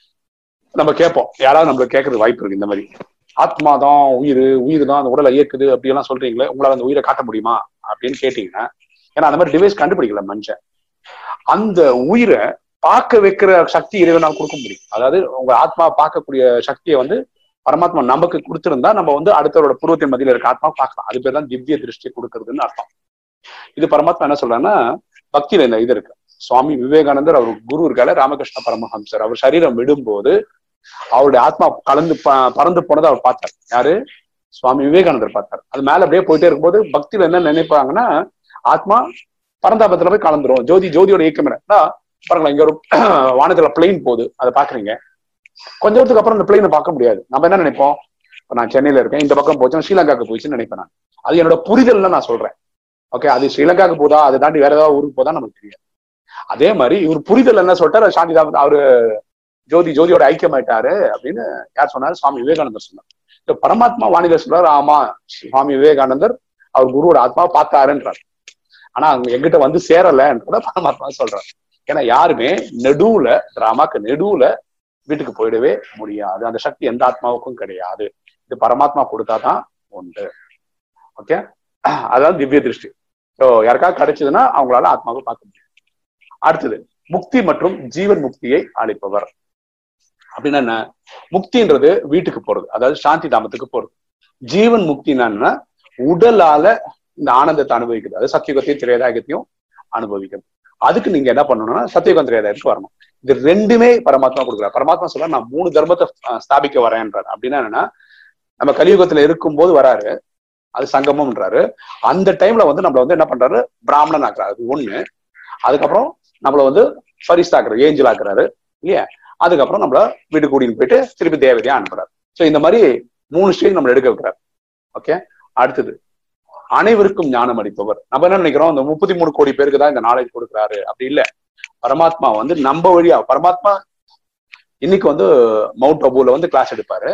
நம்ம கேட்போம் யாராவது நம்மளுக்கு கேட்கறது வாய்ப்பு இருக்கு இந்த மாதிரி ஆத்மா தான் உயிர் உயிர் தான் அந்த உடலை இயக்குது அப்படி எல்லாம் சொல்றீங்களே உங்களால அந்த உயிரை காட்ட முடியுமா அப்படின்னு கேட்டீங்கன்னா ஏன்னா அந்த மாதிரி டிவைஸ் கண்டுபிடிக்கல மனுஷன் அந்த உயிரை பார்க்க வைக்கிற சக்தி இறைவனால் கொடுக்க முடியும் அதாவது உங்க ஆத்மா பார்க்கக்கூடிய சக்தியை வந்து பரமாத்மா நமக்கு கொடுத்திருந்தா நம்ம வந்து அடுத்தவரோட பூர்வத்தின் மத்தியில இருக்க ஆத்மா பார்க்கலாம் அது பேர் தான் திவ்ய திருஷ்டி கொடுக்கறதுன்னு அர்த்தம் இது பரமாத்மா என்ன சொல்றாருன்னா பக்தியில இந்த இது இருக்கு சுவாமி விவேகானந்தர் அவர் குரு இருக்கால ராமகிருஷ்ண பரமஹம்சர் அவர் சரீரம் விடும்போது அவருடைய ஆத்மா கலந்து பறந்து போனதை அவர் பார்த்தார் யாரு சுவாமி விவேகானந்தர் பார்த்தார் அது மேல அப்படியே போயிட்டே இருக்கும்போது பக்தியில என்ன நினைப்பாங்கன்னா ஆத்மா பரந்தாபத்துல போய் கலந்துரும் ஜோதி ஜோதியோட இயக்கம் என்ன பாருங்களேன் இங்க ஒரு வானத்துல பிளெயின் போகுது அதை பாக்குறீங்க கொஞ்ச நேரத்துக்கு அப்புறம் இந்த பிளெயினை பார்க்க முடியாது நம்ம என்ன நினைப்போம் இப்ப நான் சென்னையில இருக்கேன் இந்த பக்கம் போச்சு ஸ்ரீலங்காக்கு போயிடுச்சுன்னு நினைப்பேன் நான் அது என்னோட புரிதல்ல நான் சொல்றேன் ஓகே அது ஸ்ரீலங்காக்கு போதா அதை தாண்டி வேற ஏதாவது ஊருக்கு போதா நமக்கு தெரியாது அதே மாதிரி இவர் புரிதல் என்ன சொல்லிட்டாரு சாந்தி தாமத் அவரு ஜோதி ஜோதியோட ஐக்கியம் ஆயிட்டாரு அப்படின்னு யார் சொன்னாரு சுவாமி விவேகானந்தர் சொன்னார் இந்த பரமாத்மா வாணிதர் சொல்றாரு ஆமா சுவாமி விவேகானந்தர் அவர் குருவோட ஆத்மாவை பார்த்தாருன்றார் ஆனா அவங்க எங்கிட்ட வந்து சேரலன்றத பரமாத்மா சொல்றாரு ஏன்னா யாருமே நெடுவுல டிராமாக்கு நெடுவுல வீட்டுக்கு போயிடவே முடியாது அந்த சக்தி எந்த ஆத்மாவுக்கும் கிடையாது இது பரமாத்மா கொடுத்தாதான் உண்டு ஓகே அதாவது திவ்ய திருஷ்டி ஸோ யாருக்காவது கிடைச்சதுன்னா அவங்களால ஆத்மாவை பார்க்க முடியும் அடுத்தது முக்தி மற்றும் ஜீவன் முக்தியை அளிப்பவர் அப்படின்னா என்ன முக்தின்றது வீட்டுக்கு போறது அதாவது சாந்தி தாமத்துக்கு போறது ஜீவன் முக்தினா உடலால இந்த ஆனந்தத்தை அனுபவிக்கிறது அது சத்தியுகத்தையும் திரேதாயகத்தையும் அனுபவிக்கிறது அதுக்கு நீங்க என்ன பண்ணணும்னா சத்தியுகம் திரேதாயத்துக்கு வரணும் இது ரெண்டுமே பரமாத்மா கொடுக்குறாரு பரமாத்மா சொல்ல நான் மூணு தர்மத்தை ஸ்தாபிக்க வரேன்றாரு அப்படின்னா என்னன்னா நம்ம கலியுகத்துல இருக்கும்போது வராரு அது சங்கமம்ன்றாரு அந்த டைம்ல வந்து நம்மள வந்து என்ன பண்றாரு பிராமணன் ஆக்குறாரு அது ஒண்ணு அதுக்கப்புறம் நம்மள வந்து ஃபரிஸ்ட் ஆக்குறாரு ஏஞ்சல் ஆக்குறாரு இல்லையா அதுக்கப்புறம் நம்மள வீட்டு கூட்டின்னு போயிட்டு திருப்பி தேவதையா அனுப்புறாரு ஸோ இந்த மாதிரி மூணு ஸ்டேஜ் நம்மள எடுக்க வைக்கிறார் ஓகே அடுத்தது அனைவருக்கும் ஞானம் அளிப்பவர் நம்ம என்ன நினைக்கிறோம் இந்த முப்பத்தி மூணு கோடி பேருக்கு தான் இந்த நாலேஜ் கொடுக்குறாரு அப்படி இல்ல பரமாத்மா வந்து நம்ம வழியா பரமாத்மா இன்னைக்கு வந்து மவுண்ட் அபுல வந்து கிளாஸ் எடுப்பாரு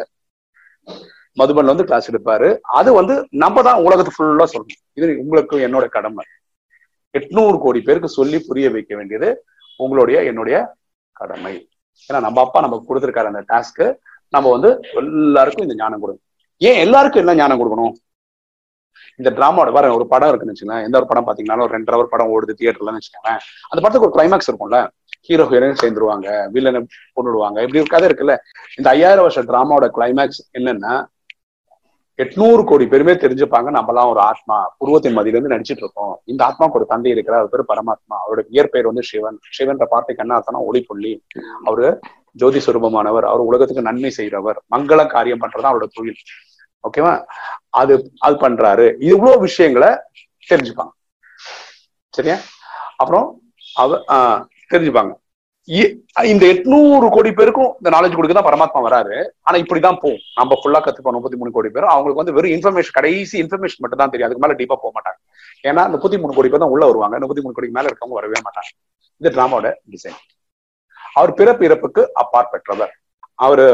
மதுபன்ல வந்து கிளாஸ் எடுப்பாரு அது வந்து நம்ம தான் உலகத்து ஃபுல்லா சொல்லணும் இது உங்களுக்கு என்னோட கடமை எட்நூறு கோடி பேருக்கு சொல்லி புரிய வைக்க வேண்டியது உங்களுடைய என்னுடைய கடமை ஏன்னா நம்ம அப்பா நமக்கு கொடுத்துருக்காரு அந்த டாஸ்க்கு நம்ம வந்து எல்லாருக்கும் இந்த ஞானம் கொடுக்கணும் ஏன் எல்லாருக்கும் என்ன ஞானம் கொடுக்கணும் இந்த டிராமாவோட வர ஒரு படம் இருக்குன்னு வச்சுக்கோங்களேன் எந்த ஒரு படம் பாத்தீங்கன்னா ஒரு ரெண்டரை அவர் படம் ஓடுது தியேட்டர்லன்னு வச்சுக்கோங்களேன் அந்த படத்துக்கு ஒரு கிளைமேக்ஸ் இருக்கும்ல ஹீரோ ஹீரோயின் சேர்ந்துருவாங்க வில்லனை கொண்டுடுவாங்க இப்படி ஒரு கதை இருக்குல்ல இந்த ஐயாயிரம் வருஷம் டிராமாவோட கிளைமேக்ஸ் என்னன்னா எட்நூறு கோடி பேருமே தெரிஞ்சுப்பாங்க நம்மலாம் ஒரு ஆத்மா புருவத்தின் மதியில இருந்து நடிச்சிட்டு இருக்கோம் இந்த ஆத்மாவுக்கு ஒரு தந்தை இருக்கிறார் அவர் பேர் பரமாத்மா அவரோட இயற்பெயர் வந்து சிவன் சிவன்ற வார்த்தைக்கு என்ன அர்த்தம்னா ஒளி புள்ளி அவரு ஜோதி சுரூபமானவர் அவர் உலகத்துக்கு நன்மை செய்கிறவர் மங்கள காரியம் பண்றதா அவரோட தொழில் ஓகேவா அது அது பண்றாரு இவ்வளவு விஷயங்களை தெரிஞ்சுப்பாங்க சரியா அப்புறம் அவ ஆஹ் தெரிஞ்சுப்பாங்க இ- இந்த எட்நூறு கோடி பேருக்கும் இந்த நாலேஜ் கொடுக்க தான் பரமாத்மா வராரு ஆனா இப்படிதான் போகும் நம்ம ஃபுல்லா கத்துப்போம் முப்பத்தி மூணு கோடி பேரும் அவங்களுக்கு வந்து வெறும் இன்ஃபர்மேஷன் கடைசி இன்ஃபர்மேஷன் மட்டும் தான் தெரியும் அதுக்கு மேல டீப்பா போக மாட்டாங்க ஏன்னா முப்பத்தி மூணு கோடி பேர் தான் உள்ள வருவாங்க முப்பத்தி மூணு கோடிக்கு மேல இருக்கவங்க வரவே மாட்டாங்க இது டிராமாவோட டிசைன் அவர் பிறப்பு இறப்புக்கு அப்பாற்பட்டவர் அவரு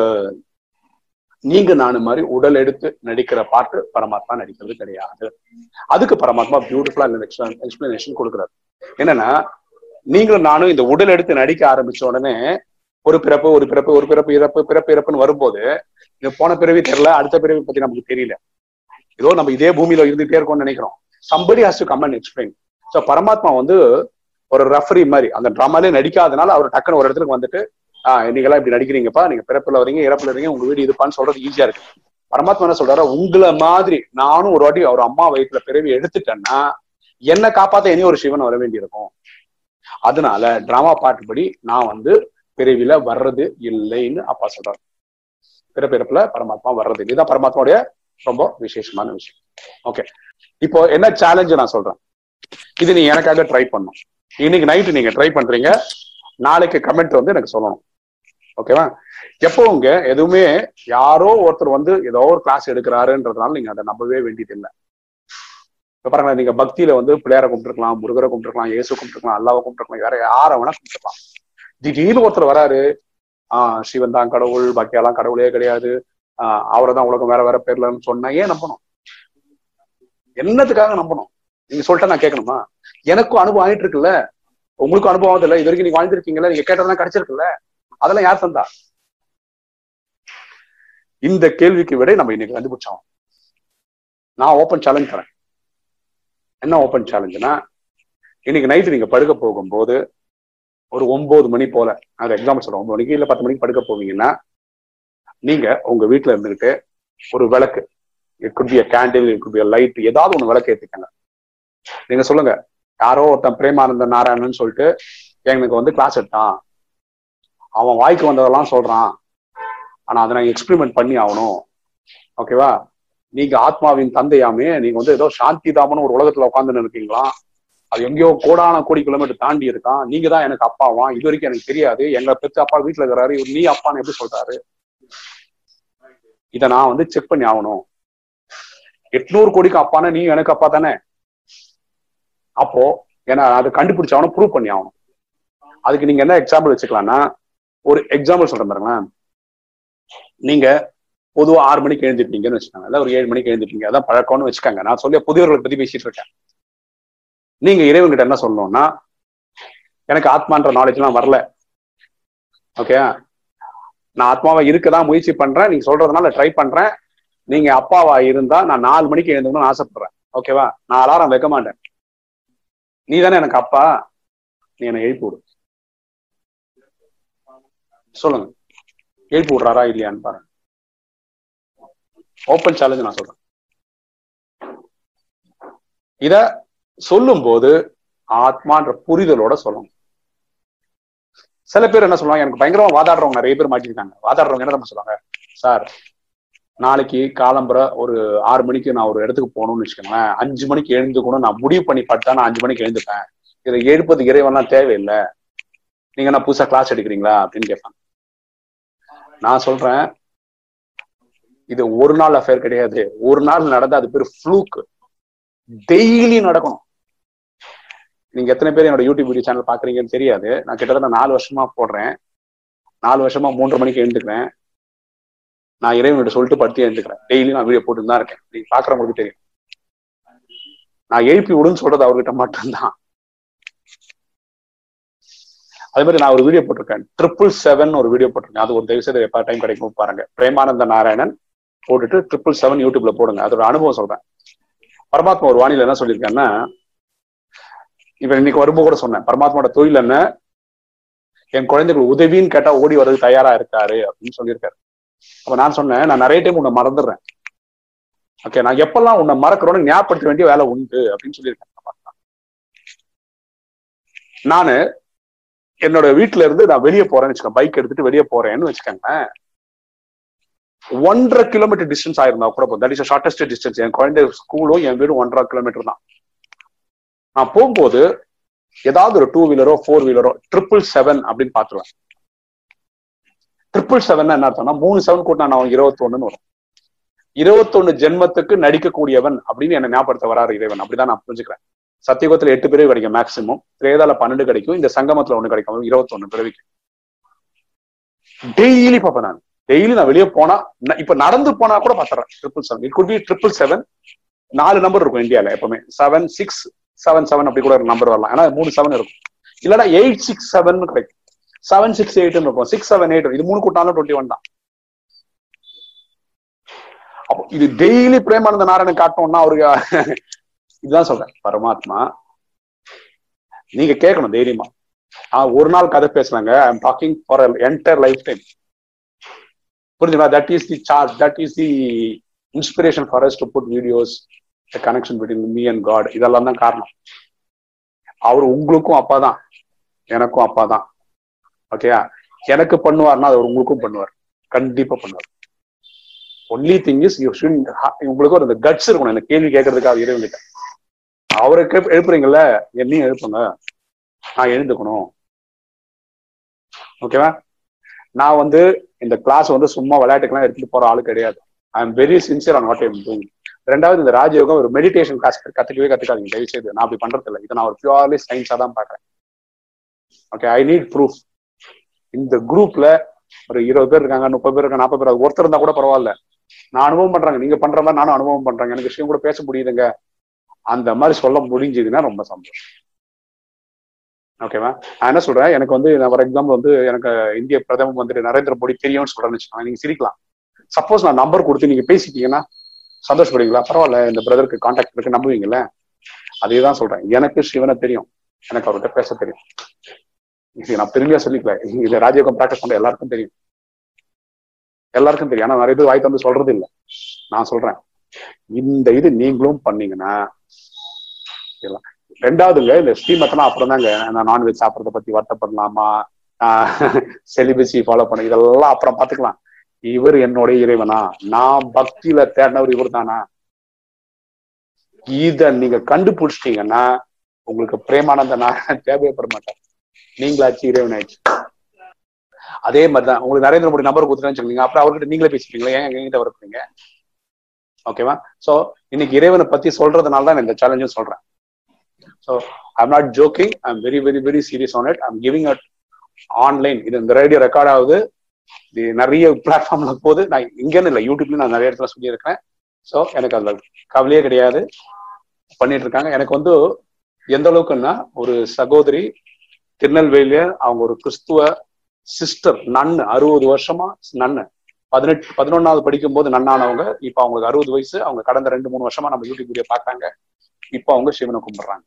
நீங்க நானு மாதிரி உடல் எடுத்து நடிக்கிற பாட்டு பரமாத்மா நடிக்கிறது கிடையாது அதுக்கு பரமாத்மா பியூட்டிஃபுல்லா எக்ஸ்பிளனேஷன் கொடுக்குறாரு என்னன்னா நீங்களும் நானும் இந்த உடல் எடுத்து நடிக்க ஆரம்பிச்ச உடனே ஒரு பிறப்பு ஒரு பிறப்பு ஒரு பிறப்பு இறப்பு பிறப்பு இறப்புன்னு வரும்போது இது போன பிறவி தெரியல அடுத்த பிறவி பத்தி நமக்கு தெரியல ஏதோ நம்ம இதே பூமியில இருந்துட்டே இருக்கோம்னு நினைக்கிறோம் somebody has to come and explain so Paramatma வந்து ஒரு ரெஃபரி மாதிரி அந்த ட்ராமாலே நடிக்காதனால அவர் டக்குன்னு ஒரு இடத்துக்கு வந்துட்டு ஆஹ் நீங்களாம் இப்படி நடிக்கிறீங்கப்பா நீங்க பிறப்புல வரீங்க இறப்புல வரீங்க உங்க வீடு இதுப்பான்னு சொல்றது ஈஸியா இருக்கு பரமாத்மா என்ன சொல்றாரு உங்களை மாதிரி நானும் ஒரு வாட்டி அவர் அம்மா வயிற்றுல பிறவி எடுத்துட்டேன்னா என்ன காப்பாத்த இனி ஒரு சிவன் வர வேண்டியிருக்கும் அதனால டிராமா பாட்டுப்படி நான் வந்து பிறவில வர்றது இல்லைன்னு அப்பா சொல்றாரு பிறப்பிறப்புல பரமாத்மா வர்றது இல்லை இதுதான் பரமாத்மாவுடைய ரொம்ப விசேஷமான விஷயம் ஓகே இப்போ என்ன சேலஞ்சு நான் சொல்றேன் இது நீ எனக்காக ட்ரை பண்ணும் இன்னைக்கு நைட்டு நீங்க ட்ரை பண்றீங்க நாளைக்கு கமெண்ட் வந்து எனக்கு சொல்லணும் ஓகேவா எப்பவுங்க எதுவுமே யாரோ ஒருத்தர் வந்து ஏதோ ஒரு கிளாஸ் எடுக்கிறாருன்றதுனால நீங்க அதை நம்பவே வேண்டியது இல்லை இப்ப பாருங்க நீங்க பக்தியில வந்து பிள்ளையார கும்பிட்டுருக்கலாம் முருகரை கும்பிட்டுருக்கலாம் இயேசு கும்பிட்டுருக்கலாம் அல்லாவை கும்பிட்டுருக்கலாம் வேற யாரை வேணா கும்பிட்டுருக்கலாம் திடீர்னு ஒருத்தர் வராரு ஆஹ் சிவன் தான் கடவுள் பாக்கியெல்லாம் கடவுளே கிடையாது ஆஹ் அவரை தான் உலகம் வேற வேற பேர்லன்னு சொன்னா ஏன் நம்பணும் என்னத்துக்காக நம்பணும் நீங்க சொல்லிட்டா நான் கேட்கணுமா எனக்கும் அனுபவம் ஆயிட்டு இருக்குல்ல உங்களுக்கும் அனுபவம் ஆகுது இல்ல இது வரைக்கும் நீங்க வாழ்ந்திருக்கீங்கல்ல நீங்க கேட்டதெல்லாம் கிடைச்சிருக்குல்ல அதெல்லாம் யார் தந்தா இந்த கேள்விக்கு விட நம்ம இன்னைக்கு கண்டுபிடிச்சோம் நான் ஓப்பன் சேலஞ்ச் தரேன் என்ன ஓப்பன் சேலஞ்சுனா இன்னைக்கு நைட்டு நீங்க படுக்க போகும்போது ஒரு ஒன்பது மணி போல அது எக்ஸாம்பிள் சொல்றேன் ஒன்பது மணிக்கு இல்ல பத்து மணிக்கு படுக்க போவீங்கன்னா நீங்க உங்க வீட்டுல இருந்துகிட்டு ஒரு விளக்கு it could be candle it could be light ஏதாவது ஒண்ணு விளக்கு ஏத்திக்கங்க நீங்க சொல்லுங்க யாரோ ஒருத்தன் பிரேமானந்த நாராயணன் சொல்லிட்டு எனக்கு வந்து கிளாஸ் எடுத்தான் அவன் வாய்க்கு வந்ததெல்லாம் சொல்றான் ஆனா அதை நான் எக்ஸ்பெரிமெண்ட் பண்ணி ஆகணும் ஓகேவா நீங்க ஆத்மாவின் தந்தையாமே நீங்க வந்து ஏதோ சாந்தி தாமன்னு ஒரு உலகத்துல உட்காந்துன்னு இருக்கீங்களா அது எங்கேயோ கோடான கோடி கிலோமீட்டர் தாண்டி இருக்கான் நீங்க தான் எனக்கு அப்பாவா இது வரைக்கும் எனக்கு தெரியாது எங்க பெற்ற அப்பா வீட்டுல இருக்கிறாரு இவர் நீ அப்பான்னு எப்படி சொல்றாரு இதை நான் வந்து செக் பண்ணி ஆகணும் எட்நூறு கோடிக்கு அப்பானா நீ எனக்கு அப்பா தானே அப்போ ஏன்னா அதை கண்டுபிடிச்சாகணும் ப்ரூவ் பண்ணி ஆகணும் அதுக்கு நீங்க என்ன எக்ஸாம்பிள் வச்சுக்கலாம்னா ஒரு எக்ஸாம்பிள் சொல்றேன் பாருங்களேன் நீங்க பொதுவா ஆறு மணிக்கு எழுந்திருப்பீங்கன்னு வச்சுக்கோங்க இல்ல ஒரு ஏழு மணிக்கு எழுந்திருப்பீங்க அதான் பழக்கம்னு வச்சுக்கோங்க நான் சொல்லிய புதியவர்களை பத்தி பேசிட்டு இருக்கேன் நீங்க இறைவன்கிட்ட என்ன சொல்லணும்னா எனக்கு ஆத்மான்ற நாலேஜ் எல்லாம் வரல ஓகே நான் ஆத்மாவா இருக்கதான் முயற்சி பண்றேன் நீங்க சொல்றதுனால ட்ரை பண்றேன் நீங்க அப்பாவா இருந்தா நான் நாலு மணிக்கு எழுந்தணும்னு ஆசைப்படுறேன் ஓகேவா நான் அலாரம் வைக்க மாட்டேன் நீ தானே எனக்கு அப்பா நீ என்னை எழுப்பி விடு சொல்லுங்க எழுப்பி விடுறாரா இல்லையான்னு பாருங்க ஓப்பன் சேலஞ்ச் நான் சொல்றேன் இத சொல்லும் போது ஆத்மான்ற புரிதலோட சொல்லணும் சில பேர் என்ன சொல்லுவாங்க எனக்கு பயங்கரமா வாதாடுறவங்க நிறைய பேர் மாட்டிருக்காங்க வாதாடுறவங்க என்ன நம்ம சொல்லுவாங்க சார் நாளைக்கு காலம்புற ஒரு ஆறு மணிக்கு நான் ஒரு இடத்துக்கு போகணும்னு வச்சுக்கோங்களேன் அஞ்சு மணிக்கு எழுந்து கூட நான் முடிவு பண்ணி பட்டா நான் அஞ்சு மணிக்கு எழுந்துப்பேன் இதை எழுப்பது இறைவன்லாம் தேவையில்லை நீங்க என்ன புதுசா கிளாஸ் எடுக்கிறீங்களா அப்படின்னு கேட்பாங்க நான் சொல்றேன் இது ஒரு நாள் அஃபேர் கிடையாது ஒரு நாள் நடந்தா அது பேர் ஃப்ளூக்கு டெய்லி நடக்கணும் நீங்க எத்தனை பேர் என்னோட யூடியூப் வீடியோ சேனல் பாக்குறீங்கன்னு தெரியாது நான் கிட்டத்தட்ட நாலு வருஷமா போடுறேன் நாலு வருஷமா மூன்றரை மணிக்கு எழுந்துக்கிறேன் நான் இறைவன்கிட்ட சொல்லிட்டு படுத்து எழுந்துக்கிறேன் டெய்லி நான் வீடியோ போட்டு தான் இருக்கேன் நீங்க பாக்குறவங்களுக்கு தெரியும் நான் எழுப்பி விடுன்னு சொல்றது அவர்கிட்ட மட்டும்தான் அதே மாதிரி நான் ஒரு வீடியோ போட்டிருக்கேன் ட்ரிபிள் செவன் ஒரு வீடியோ போட்டிருக்கேன் அது ஒரு தயவு செய்து எப்ப டைம் கிடைக்கும் பாருங்க பிரேமானந்த நாராயணன் போட்டுட்டு ட்ரிபிள் செவன் யூடியூப்ல போடுங்க அதோட அனுபவம் சொல்றேன் பரமாத்மா ஒரு வானிலை என்ன சொல்லியிருக்கேன்னா இப்ப இன்னைக்கு வரும்போது கூட சொன்னேன் பரமாத்மாவோட தொழில் என்ன என் குழந்தைகள் உதவின்னு கேட்டா ஓடி வர்றது தயாரா இருக்காரு அப்படின்னு சொல்லியிருக்காரு அப்ப நான் சொன்னேன் நான் நிறைய டைம் உன்னை மறந்துடுறேன் ஓகே நான் எப்பெல்லாம் உன்னை மறக்கிறோன்னு ஞாபகப்படுத்த வேண்டிய வேலை உண்டு அப்படின்னு சொல்லியிருக்கேன் நானு என்னோட வீட்டுல இருந்து நான் வெளியே போறேன்னு வச்சுக்கேன் பைக் எடுத்துட்டு வெளியே போறேன்னு வச்சுக்கோங்க ஒன்றரை கிலோமீட்டர் டிஸ்டன்ஸ் ஆயிருந்தா கூட போதும் தட் இஸ் ஷார்டஸ்ட் டிஸ்டன்ஸ் என் குழந்தை ஸ்கூலும் என் வீடும் ஒன்றரை கிலோமீட்டர் தான் நான் போகும்போது ஏதாவது ஒரு டூ வீலரோ ஃபோர் வீலரோ ட்ரிபிள் செவன் அப்படின்னு பாத்துருவேன் ட்ரிபிள் செவன் என்ன அர்த்தம்னா மூணு செவன் கூட்டினா நான் இருபத்தி ஒண்ணுன்னு வரும் இருபத்தொன்னு ஜென்மத்துக்கு நடிக்கக்கூடியவன் அப்படின்னு என்ன ஞாபகப்படுத்த வராரு இறைவன் அப்படிதான் நான் புரிஞ்சுக்கிறேன் சத்தியகுலத்துல எட்டு பிறவி கிடைக்கும் மேக்சிமம் திரேதால பன்னெண்டு கிடைக்கும் இந்த சங்கமத்துல ஒண்ணு கிடைக்கும் இருபத்தொன்னு பிறவிக்கு டெய்லி பார்ப்பேன் நான் டெய்லி நான் வெளியே போனா இப்ப நடந்து போனா கூட பாத்துறேன் triple seven it could be triple seven நாலு நம்பர் இருக்கும் இந்தியால எப்பவுமே செவன் சிக்ஸ் செவன் செவன் அப்படி கூட ஒரு நம்பர் வரலாம் ஏன்னா மூணு செவன் இருக்கும் இல்லைன்னா எயிட் சிக்ஸ் செவன் கிடைக்கும் செவன் சிக்ஸ் எயிட்னு இருக்கும் சிக்ஸ் செவன் எயிட் இது மூணு கூட்டாலும் டுவெண்ட்டி ஒன் தான் அப்போ இது டெய்லி பிரேமானந்த நாராயணன் காட்டணும்னா அவருக்கு இதுதான் சொல்றேன் பரமாத்மா நீங்க கேட்கணும் தைரியமா ஆஹ் ஒரு நாள் கதை பேசுறாங்க I am talking for entire life time புரிஞ்சுங்களா that is the charge that is the inspiration for us to put videos connection between me and God இதெல்லாம் தான் காரணம் அவர் உங்களுக்கும் அப்பா தான் எனக்கும் அப்பா தான் ஓகேயா எனக்கு பண்ணுவார்னா அவர் உங்களுக்கும் பண்ணுவார் கண்டிப்பா பண்ணுவார் only thing is you should உங்களுக்கு ஒரு அந்த கட்ஸ் இருக்கணும் இந்த கேள்வி கேட்கறதுக்காக இறைவன்கிட்ட அவருக்கு எழுப்புறீங்கல்ல என்னையும் எழுப்புங்க நான் எழுந்துக்கணும் ஓகேவா நான் வந்து இந்த கிளாஸ் வந்து சும்மா விளையாட்டுக்கெல்லாம் எடுத்துட்டு போற ஆளு கிடையாது I am very sincere on what I'm doing ரெண்டாவது இந்த ராஜயோகம் ஒரு மெடிடேஷன் கிளாஸ் கத்துக்கவே கத்துக்காதீங்க தயவு செய்து நான் அப்படி பண்றது இல்லை இதை நான் ஒரு பியூர்லி சயின்ஸா தான் பாக்குறேன் ஓகே ஐ நீட் ப்ரூஃப் இந்த குரூப்ல ஒரு இருபது பேர் இருக்காங்க முப்பது பேர் இருக்காங்க நாற்பது பேர் ஒருத்தர் இருந்தா கூட பரவாயில்ல நான் அனுபவம் பண்றாங்க நீங்க பண்ற மாதிரி நானும் அனுபவம் பண்றேங்க எனக்கு விஷயம் கூட பேச முடியுதுங்க அந்த மாதிரி சொல்ல முடிஞ்சதுன்னா ரொம்ப சந்தோஷம் ஓகேவா நான் என்ன சொல்றேன் எனக்கு வந்து ஃபார் எக்ஸாம்பிள் வந்து எனக்கு இந்திய பிரதம மந்திரி நரேந்திர மோடி தெரியும்னு சொல்றேன்னு வச்சுக்கோங்க நீங்க சிரிக்கலாம் சப்போஸ் நான் நம்பர் கொடுத்து நீங்க பேசிட்டீங்கன்னா சந்தோஷப்படுவீங்களா பரவாயில்ல இந்த பிரதருக்கு கான்டாக்ட் இருக்கு நம்புவீங்கல்ல அதே தான் சொல்றேன் எனக்கு சிவனை தெரியும் எனக்கு அவர்கிட்ட பேச தெரியும் இது நான் பெருமையா சொல்லிக்கல இது ராஜயோகம் ப்ராக்டிஸ் பண்ற எல்லாருக்கும் தெரியும் எல்லாருக்கும் தெரியும் ஆனா நிறைய பேர் வாய் தந்து சொல்றது இல்லை நான் சொல்றேன் இந்த இது நீங்களும் பண்ணீங்கன்னா ரெண்டாவதுங்க இந்த ஸ்ரீமத்தெல்லாம் அப்புறம் தாங்க நான் நான்வெஜ் சாப்பிட்றத பத்தி வருத்தப்படலாமா செலிபஸி ஃபாலோ பண்ண இதெல்லாம் அப்புறம் பாத்துக்கலாம் இவர் என்னுடைய இறைவனா நான் பக்தியில தேடினவர் இவர் தானா இத நீங்க கண்டுபிடிச்சிட்டீங்கன்னா உங்களுக்கு பிரேமானந்த நான் தேவைப்பட மாட்டேன் நீங்களாச்சு இறைவன் ஆயிடுச்சு அதே மாதிரிதான் உங்களுக்கு நரேந்திர மோடி நம்பர் கொடுத்துட்டேன்னு சொல்லுங்க அப்புறம் அவர்கிட்ட நீங்களே பேசிப்பீங்களா ஏன் எங்ககிட்ட வரப்பீங்க ஓகேவா சோ இன்னைக்கு இறைவனை பத்தி சொல்றதுனால தான் இந்த சேலஞ்சும் சொல்றேன் so I'm not joking I'm very very very serious on it I'm giving at online இது இந்த ரேடியோ ரெக்கார்ட் ஆகுது இது நிறைய பிளாட்ஃபார்ம்ல போகுது நான் இங்கன்னு இல்லை யூடியூப்ல நான் நிறைய இடத்துல சொல்லியிருக்கேன் ஸோ எனக்கு அதுல கவலையே கிடையாது பண்ணிட்டு இருக்காங்க எனக்கு வந்து எந்த அளவுக்குன்னா ஒரு சகோதரி திருநெல்வேலிய அவங்க ஒரு கிறிஸ்துவ சிஸ்டர் நன்னு அறுபது வருஷமா நன்னு பதினெட்டு பதினொன்னாவது படிக்கும் போது நன்னானவங்க இப்ப அவங்களுக்கு அறுபது வயசு அவங்க கடந்த ரெண்டு மூணு வருஷமா நம்ம யூடியூப் வீடியோ பாக்குறாங்க இப்ப அவங்க சிவனை கும்பிடுறாங்க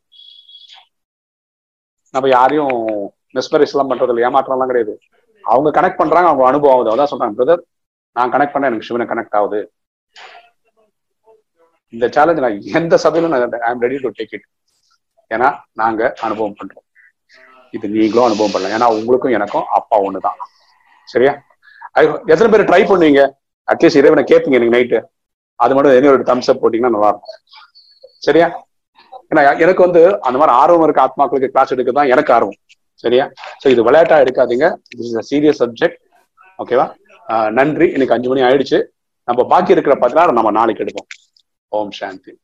நம்ம யாரையும் மெஸ்மரைஸ் எல்லாம் பண்றது இல்லை ஏமாற்றம் எல்லாம் கிடையாது அவங்க கனெக்ட் பண்றாங்க அவங்க அனுபவம் ஆகுது அதான் சொல்றாங்க பிரதர் நான் கனெக்ட் பண்ண எனக்கு சிவனை கனெக்ட் ஆகுது இந்த சேலஞ்ச் நான் எந்த சபையிலும் நான் I am ready to take it ஏன்னா நாங்க அனுபவம் பண்றோம் இது நீங்களும் அனுபவம் பண்ணலாம் ஏன்னா உங்களுக்கும் எனக்கும் அப்பா ஒண்ணுதான் சரியா எத்தனை பேர் ட்ரை பண்ணுவீங்க அட்லீஸ்ட் இறைவனை கேட்பீங்க எனக்கு நைட்டு அது மட்டும் என்ன ஒரு தம்ஸ் அப் போட்டீங்கன்னா நல்லா இருக்கும் சரியா ஏன்னா எனக்கு வந்து அந்த மாதிரி ஆர்வம் இருக்க ஆத்மாக்களுக்கு கிளாஸ் எடுக்க தான் எனக்கு ஆர்வம் சரியா ஸோ இது விளையாட்டா எடுக்காதீங்க இஸ் அ சீரியஸ் சப்ஜெக்ட் ஓகேவா நன்றி இன்னைக்கு அஞ்சு மணி ஆயிடுச்சு நம்ம பாக்கி இருக்கிற பதினாறு நம்ம நாளைக்கு எடுப்போம் ஓம் சாந்தி